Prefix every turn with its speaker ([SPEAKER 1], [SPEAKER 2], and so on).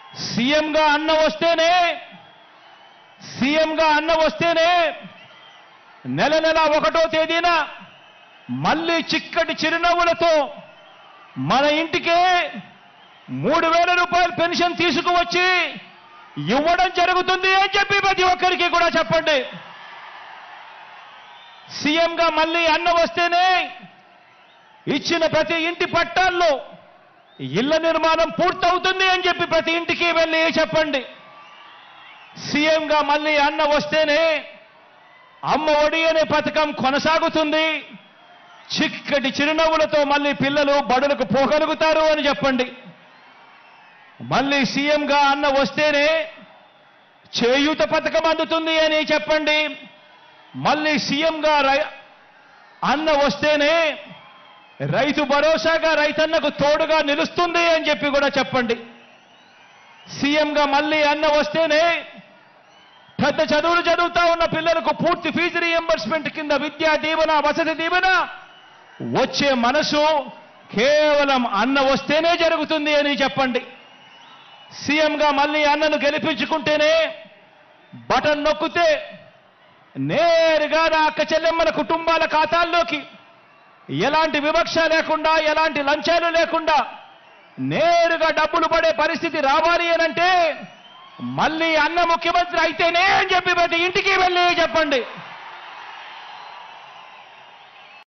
[SPEAKER 1] సీఎంగా అన్న వస్తేనే సీఎంగా అన్న వస్తేనే నెల నెల ఒకటో తేదీన మళ్ళీ చిక్కటి చిరునవ్వులతో మన ఇంటికే మూడు వేల రూపాయల పెన్షన్ తీసుకువచ్చి ఇవ్వడం జరుగుతుంది అని చెప్పి ప్రతి ఒక్కరికి కూడా చెప్పండి సీఎంగా మళ్ళీ అన్న వస్తేనే ఇచ్చిన ప్రతి ఇంటి పట్టాల్లో ఇళ్ల నిర్మాణం పూర్తవుతుంది అని చెప్పి ప్రతి ఇంటికి వెళ్ళి చెప్పండి సీఎంగా మళ్ళీ అన్న వస్తేనే అమ్మ ఒడి అనే పథకం కొనసాగుతుంది చిక్కటి చిరునవ్వులతో మళ్ళీ పిల్లలు బడులకు పోగలుగుతారు అని చెప్పండి మళ్ళీ సీఎంగా అన్న వస్తేనే చేయూత పథకం అందుతుంది అని చెప్పండి మళ్ళీ సీఎంగా రై అన్న వస్తేనే రైతు భరోసాగా రైతన్నకు తోడుగా నిలుస్తుంది అని చెప్పి కూడా చెప్పండి సీఎంగా మళ్ళీ అన్న వస్తేనే పెద్ద చదువులు చదువుతా ఉన్న పిల్లలకు పూర్తి ఫీజు రీఎంబర్స్మెంట్ కింద విద్యా దీవెన వసతి దీవెన వచ్చే మనసు కేవలం అన్న వస్తేనే జరుగుతుంది అని చెప్పండి సీఎంగా మళ్ళీ అన్నను గెలిపించుకుంటేనే బటన్ నొక్కితే నేరుగా నా అక్క చెల్లెమ్మల కుటుంబాల ఖాతాల్లోకి ఎలాంటి వివక్ష లేకుండా ఎలాంటి లంచాలు లేకుండా నేరుగా డబ్బులు పడే పరిస్థితి రావాలి అనంటే మళ్ళీ అన్న ముఖ్యమంత్రి అయితేనే అని చెప్పి ప్రతి ఇంటికి వెళ్ళి చెప్పండి